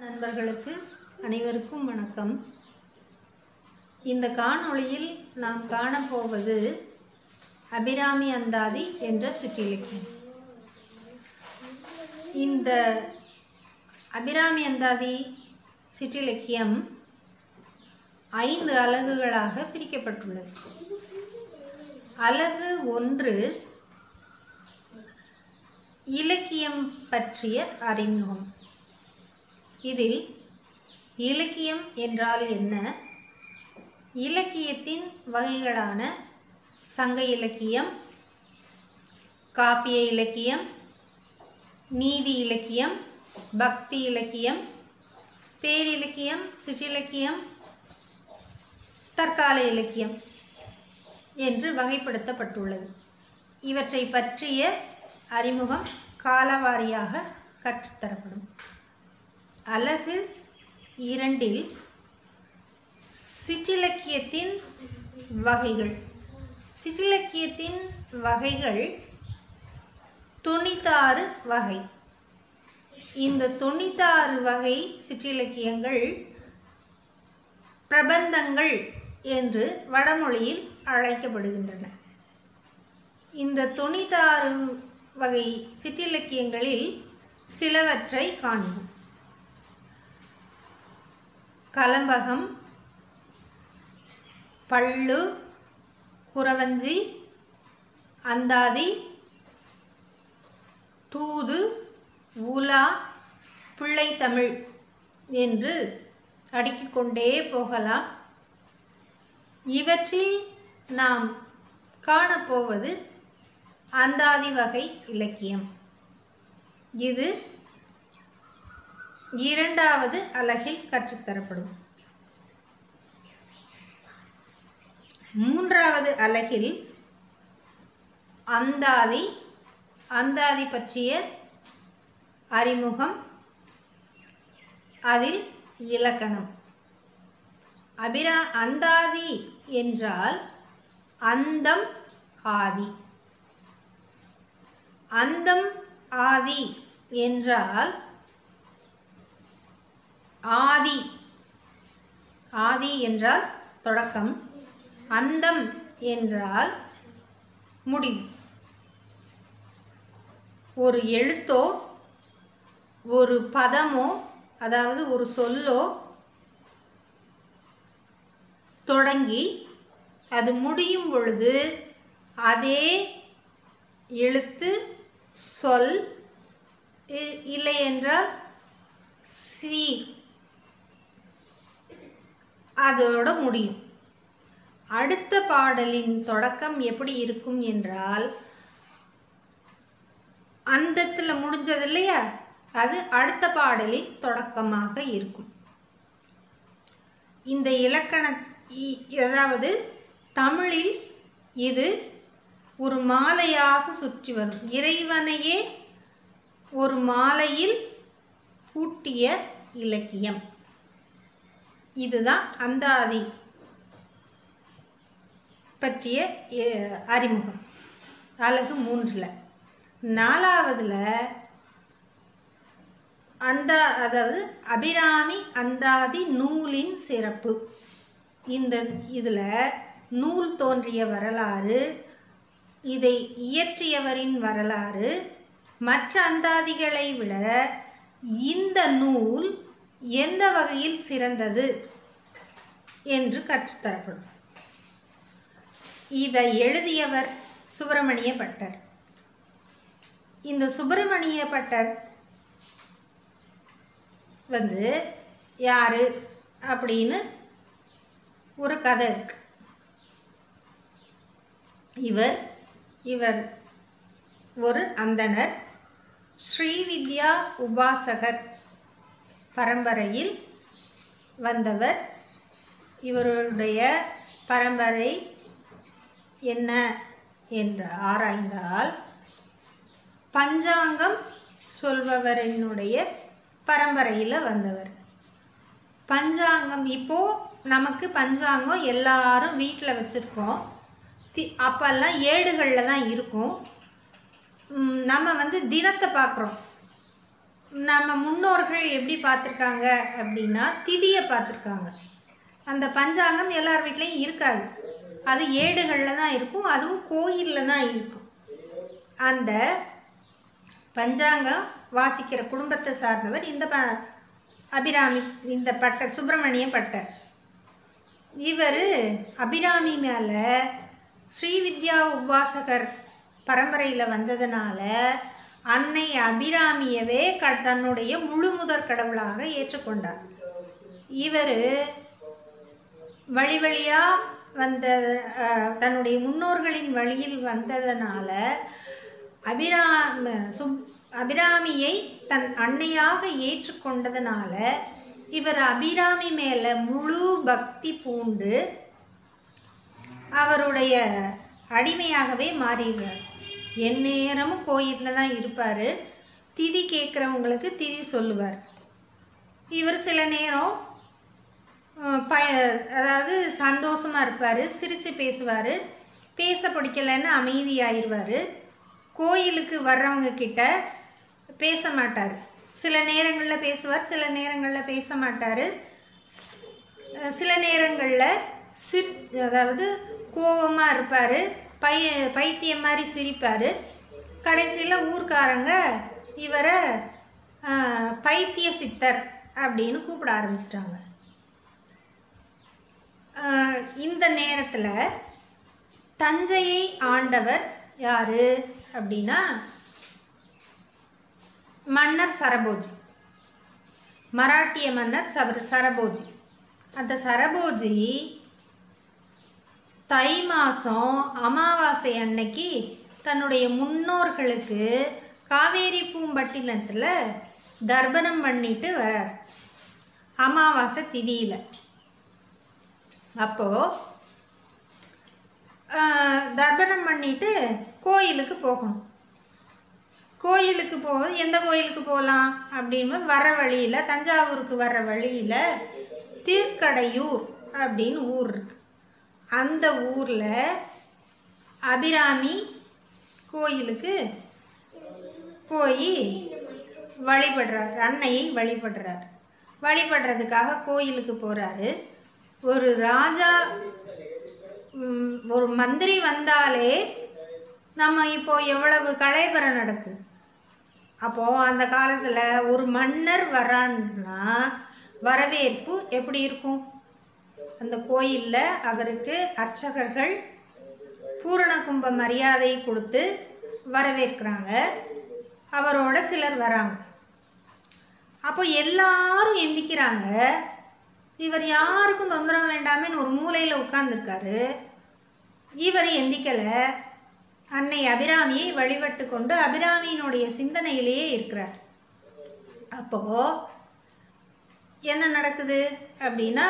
நண்பர்களுக்கு அனைவருக்கும் வணக்கம் இந்த காணொளியில் நாம் காணப்போவது அபிராமி அந்தாதி என்ற சிற்றிலக்கியம் இந்த அபிராமி அந்தாதி சிற்றிலக்கியம் ஐந்து அலகுகளாக பிரிக்கப்பட்டுள்ளது அலகு ஒன்று இலக்கியம் பற்றிய அறிமுகம் இதில் இலக்கியம் என்றால் என்ன இலக்கியத்தின் வகைகளான சங்க இலக்கியம் காப்பிய இலக்கியம் நீதி இலக்கியம் பக்தி இலக்கியம் பேரிலக்கியம் சிற்றிலக்கியம் தற்கால இலக்கியம் என்று வகைப்படுத்தப்பட்டுள்ளது இவற்றை பற்றிய அறிமுகம் காலவாரியாக கற்றுத்தரப்படும் அலகு இரண்டில் சிற்றிலக்கியத்தின் வகைகள் சிற்றிலக்கியத்தின் வகைகள் தொண்ணூத்தாறு வகை இந்த தொண்ணூத்தாறு வகை சிற்றிலக்கியங்கள் பிரபந்தங்கள் என்று வடமொழியில் அழைக்கப்படுகின்றன இந்த தொண்ணூத்தாறு வகை சிற்றிலக்கியங்களில் சிலவற்றை காண்போம் கலம்பகம் பள்ளு குறவஞ்சி அந்தாதி தூது உலா பிள்ளைத்தமிழ் என்று அடுக்கிக் கொண்டே போகலாம் இவற்றில் நாம் காணப்போவது அந்தாதி வகை இலக்கியம் இது இரண்டாவது அலகில் கற்றுத்தரப்படும் மூன்றாவது அலகில் அந்தாதி அந்தாதி பற்றிய அறிமுகம் அதில் இலக்கணம் அபிரா அந்தாதி என்றால் அந்தம் ஆதி அந்தம் ஆதி என்றால் ஆதி ஆதி என்றால் தொடக்கம் அந்தம் என்றால் முடிவு ஒரு எழுத்தோ ஒரு பதமோ அதாவது ஒரு சொல்லோ தொடங்கி அது முடியும் பொழுது அதே எழுத்து சொல் இ- இல்லை என்றால் சி அதோட முடியும் அடுத்த பாடலின் தொடக்கம் எப்படி இருக்கும் என்றால் அந்தத்தில் முடிஞ்சது இல்லையா அது அடுத்த பாடலின் தொடக்கமாக இருக்கும் இந்த இலக்கண இ- அதாவது தமிழில் இது ஒரு மாலையாக சுற்றி வரும் இறைவனையே ஒரு மாலையில் பூட்டிய இலக்கியம் இதுதான் அந்தாதி பற்றிய அஹ், அறிமுகம் அழகு மூன்றில் நாலாவதுல அந்த அதாவது அபிராமி அந்தாதி நூலின் சிறப்பு இந்த இதில் நூல் தோன்றிய வரலாறு இதை இயற்றியவரின் வரலாறு மற்ற அந்தாதிகளை விட இந்த நூல் எந்த வகையில் சிறந்தது என்று கற்றுத்தரப்படும் இதை எழுதியவர் சுப்பிரமணிய பட்டர் இந்த சுப்பிரமணிய பட்டர் வந்து யாரு அப்படின்னு ஒரு கதை இருக்கு இவர் இவர் ஒரு அந்தணர் ஸ்ரீவித்யா உபாசகர் பரம்பரையில் வந்தவர் இவருடைய பரம்பரை என்ன என்று ஆராய்ந்தால் பஞ்சாங்கம் சொல்பவரினுடைய பரம்பரையில் வந்தவர் பஞ்சாங்கம் இப்போ நமக்கு பஞ்சாங்கம் எல்லாரும் வீட்டில் வச்சுருக்கோம் தி அப்போல்லாம் ஏடுகளில் தான் இருக்கும் ம், நம்ம வந்து தினத்தை பார்க்குறோம் நம்ம முன்னோர்கள் எப்படி பார்த்துருக்காங்க அப்படின்னா திதியை பார்த்துருக்காங்க அந்த பஞ்சாங்கம் எல்லார் வீட்லேயும் இருக்காது அது ஏடுகளில் தான் இருக்கும் அதுவும் கோயிலில் தான் இருக்கும் அந்த பஞ்சாங்கம் வாசிக்கிற குடும்பத்தை சார்ந்தவர் இந்த ப அபிராமி இந்த பட்டர் சுப்பிரமணிய பட்டர் இவர் அபிராமி மேலே ஸ்ரீவித்யா உபாசகர் பரம்பரையில் வந்ததுனால அன்னை அபிராமியவே க தன்னுடைய முழு முதற் கடவுளாக ஏற்றுக்கொண்டார் இவர் வழி வழியாக வந்த அஹ், தன்னுடைய முன்னோர்களின் வழியில் வந்ததனால அபிராம சுப் அபிராமியை தன் அன்னையாக ஏற்றுக்கொண்டதனால இவர் அபிராமி மேலே முழு பக்தி பூண்டு அவருடைய அடிமையாகவே மாறிடுறார் எந்நேரமும் கோயிலில் தான் இருப்பார் திதி கேட்குறவங்களுக்கு திதி சொல்லுவார் இவர் சில நேரம் அஹ், ப அதாவது சந்தோஷமாக இருப்பார் சிரித்து பேசுவார் பேச பிடிக்கலைன்னு அமைதியாயிருவார் கோயிலுக்கு வர்றவங்க கிட்ட பேச மாட்டார் சில நேரங்களில் பேசுவார் சில நேரங்களில் பேச மாட்டார் சில நேரங்களில் சிரி அதாவது கோபமாக இருப்பார் பைய பைத்தியம் மாதிரி சிரிப்பார் கடைசியில் ஊர்க்காரங்க இவரை ஆஹ், பைத்திய சித்தர் அப்படின்னு கூப்பிட ஆரம்பிச்சிட்டாங்க இந்த நேரத்தில் தஞ்சையை ஆண்டவர் யார் அப்படின்னா மன்னர் சரபோஜி மராட்டிய மன்னர் சபர சரபோஜி அந்த சரபோஜி தை மாதம் அமாவாசை அன்னைக்கு தன்னுடைய முன்னோர்களுக்கு காவேரி பூம்பட்டினத்தில் தர்ப்பணம் பண்ணிட்டு வரார் அமாவாசை திதியில் அப்போது தர்ப்பணம் பண்ணிட்டு கோயிலுக்கு போகணும் கோயிலுக்கு போக எந்த கோயிலுக்கு போகலாம் அப்படின்போது வர வழியில் தஞ்சாவூருக்கு வர வழியில் திருக்கடையூர் அப்படின்னு ஊர் இருக்கு அந்த ஊரில் அபிராமி கோயிலுக்கு போய் வழிபடுறார் அன்னையை வழிபடுறார் வழிபடுறதுக்காக கோயிலுக்கு போகிறாரு ஒரு ராஜா ம், ஒரு மந்திரி வந்தாலே நம்ம இப்போ எவ்வளவு கலைபரம் நடக்குது அப்போது அந்த காலத்தில் ஒரு மன்னர் வரான்னா வரவேற்பு எப்படி இருக்கும் அந்த கோயிலில் அவருக்கு அர்ச்சகர்கள் பூரண கும்ப மரியாதை கொடுத்து வரவேற்கிறாங்க அவரோட சிலர் வராங்க அப்போ எல்லாரும் எந்திக்கிறாங்க இவர் யாருக்கும் தொந்தரவு வேண்டாமேன்னு ஒரு மூலையில் உட்கார்ந்திருக்காரு இவர் எந்திக்கலை அன்னை அபிராமியை வழிபட்டு கொண்டு அபிராமியினுடைய சிந்தனையிலேயே இருக்கிறார் அப்போது என்ன நடக்குது அப்படின்னா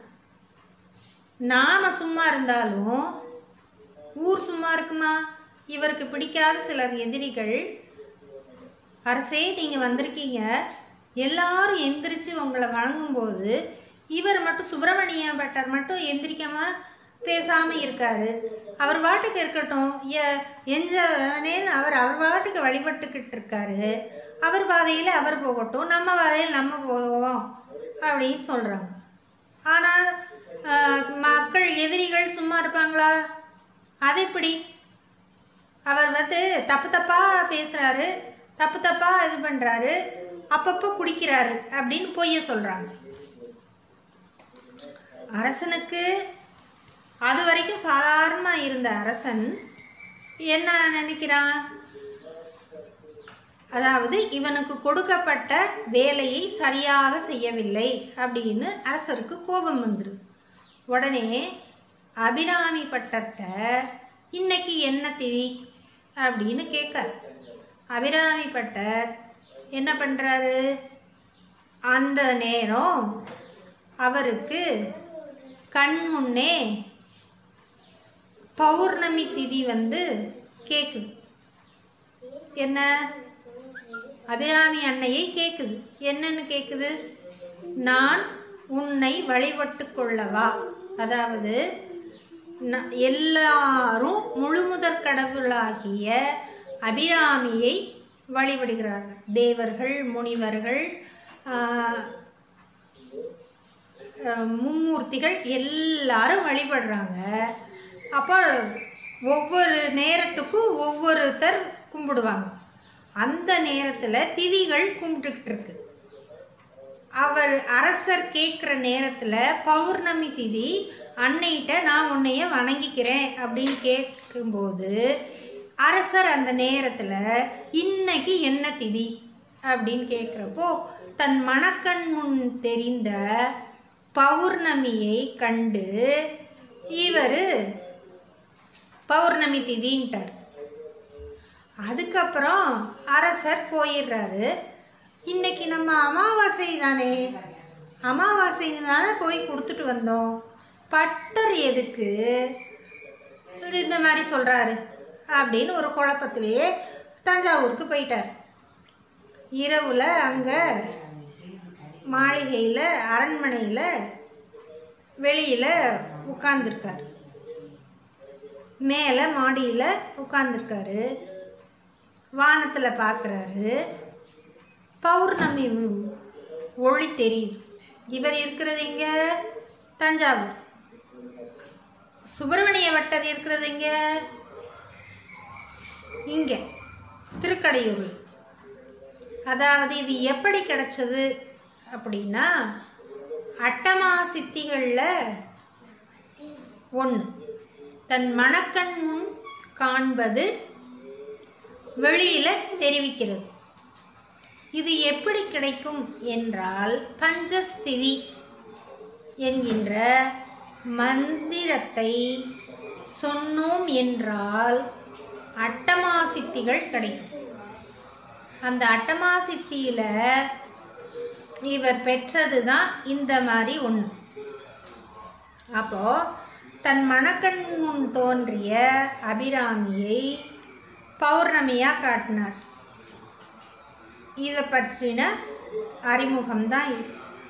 நாம் சும்மா இருந்தாலும் ஊர் சும்மா இருக்குமா இவருக்கு பிடிக்காத சிலர் எதிரிகள் அரசே நீங்கள் வந்திருக்கீங்க எல்லாரும் எந்திரிச்சு உங்களை வணங்கும்போது இவர் மட்டும் சுப்பிரமணிய பட்டர் மட்டும் எந்திரிக்காம பேசாமல் இருக்காரு அவர் பாட்டுக்கு இருக்கட்டும் எ- எஞ்சவனேன்னு அவர் அவர் பாட்டுக்கு வழிபட்டுக்கிட்டு இருக்காரு அவர் பாதையில் அவர் போகட்டும் நம்ம பாதையில் நம்ம போவோம் அப்படின்னு சொல்கிறாங்க ஆனால் மக்கள் எதிரிகள் சும்மா இருப்பாங்களா அது எப்படி அவர் வந்து தப்பு தப்பாக பேசுகிறாரு தப்பு தப்பாக இது பண்ணுறாரு அப்பப்போ குடிக்கிறாரு அப்படின்னு பொய்ய சொல்கிறாங்க அரசனுக்கு அது வரைக்கும் சாதாரணமாக இருந்த அரசன் என்ன நினைக்கிறான் அதாவது இவனுக்கு கொடுக்கப்பட்ட வேலையை சரியாக செய்யவில்லை அப்படின்னு அரசருக்கு கோபம் வந்துடும் உடனே அபிராமி பட்டர்கிட்ட இன்னைக்கு என்ன திதி அப்படின்னு கேட்க அபிராமி பட்டர் என்ன பண்ணுறாரு அந்த நேரம் அவருக்கு கண் முன்னே பௌர்ணமி திதி வந்து கேட்குது என்ன அபிராமி அன்னையை கேட்குது என்னன்னு கேட்குது நான் உன்னை வழிபட்டு கொள்ளவா அதாவது ந- எல்லாரும் முழுமுதற் கடவுளாகிய அபிராமியை வழிபடுகிறார்கள் தேவர்கள் முனிவர்கள் ஆஹ், ஆஹ், மும்மூர்த்திகள் எல்லாரும் வழிபடுறாங்க அப்போ ஒவ்வொரு நேரத்துக்கும் ஒவ்வொருத்தர் கும்பிடுவாங்க அந்த நேரத்தில் திதிகள் கும்பிட்டுக்கிட்டு இருக்கு அவர் அரசர் கேட்குற நேரத்தில் பௌர்ணமி திதி அன்னைகிட்ட நான் உன்னைய வணங்கிக்கிறேன் அப்படின்னு கேட்கும்போது அரசர் அந்த நேரத்தில் இன்னைக்கு என்ன திதி அப்படின்னு கேட்குறப்போ தன் மணக்கண் முன் தெரிந்த பௌர்ணமியை கண்டு இவர் பௌர்ணமி திதின்ட்டார் அதுக்கப்புறம் அரசர் போயிடுறாரு இன்னைக்கு நம்ம அமாவாசை தானே அமாவாசைன்னு தானே போய் கொடுத்துட்டு வந்தோம் பட்டர் எதுக்கு இது இந்த மாதிரி சொல்கிறாரு அப்படின்னு ஒரு குழப்பத்திலேயே தஞ்சாவூருக்கு போயிட்டார் இரவில் அங்கே மாளிகையில் அரண்மனையில் வெளியில் உட்கார்ந்துருக்கார் மேலே மாடியில் உட்கார்ந்துருக்காரு வானத்தில் பார்க்குறாரு பௌர்ணமி ஒளி தெரியுது இவர் இருக்கிறது இங்க தஞ்சாவூர் சுப்பிரமணிய வட்டர் இருக்கிறது இங்க இங்கே திருக்கடையூர் அதாவது இது எப்படி கிடைச்சது அப்படின்னா அட்டமா சித்திகளில் ஒன்று தன் மணக்கண் முன் காண்பது வெளியில் தெரிவிக்கிறது இது எப்படி கிடைக்கும் என்றால் பஞ்சஸ்திதி என்கின்ற மந்திரத்தை சொன்னோம் என்றால் அட்டமாசித்திகள் கிடைக்கும் அந்த அட்டமாசித்தியில் இவர் பெற்றது தான் இந்த மாதிரி ஒன்று அப்போது தன் மணக்கண் முன் தோன்றிய அபிராமியை பௌர்ணமியாக காட்டினார் இதை பற்றின அறிமுகம்தான் இது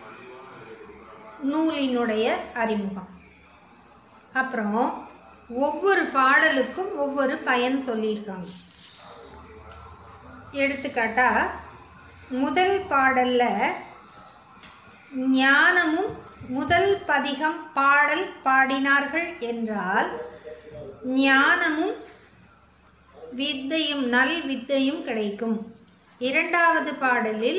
நூலினுடைய அறிமுகம் அப்புறம் ஒவ்வொரு பாடலுக்கும் ஒவ்வொரு பயன் சொல்லியிருக்காங்க எடுத்துக்காட்டா முதல் பாடல்ல ஞானமும் முதல் பதிகம் பாடல் பாடினார்கள் என்றால் ஞானமும் வித்தையும் நல் வித்தையும் கிடைக்கும் இரண்டாவது பாடலில்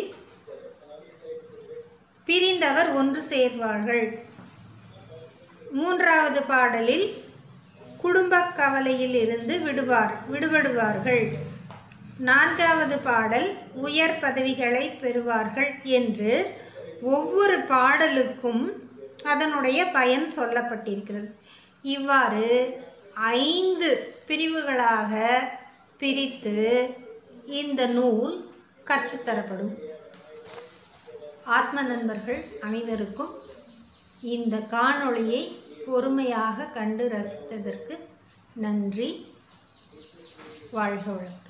பிரிந்தவர் ஒன்று சேர்வார்கள் மூன்றாவது பாடலில் குடும்பக் கவலையில் இருந்து விடுவார் விடுபடுவார்கள் நான்காவது பாடல் உயர் பதவிகளை பெறுவார்கள் என்று ஒவ்வொரு பாடலுக்கும் அதனுடைய பயன் சொல்லப்பட்டிருக்கிறது இவ்வாறு ஐந்து பிரிவுகளாக பிரித்து இந்த நூல் கற்றுத்தரப்படும் ஆத்ம நண்பர்கள் அனைவருக்கும் இந்த காணொளியை பொறுமையாக கண்டு ரசித்ததற்கு நன்றி வாழ்க வளம்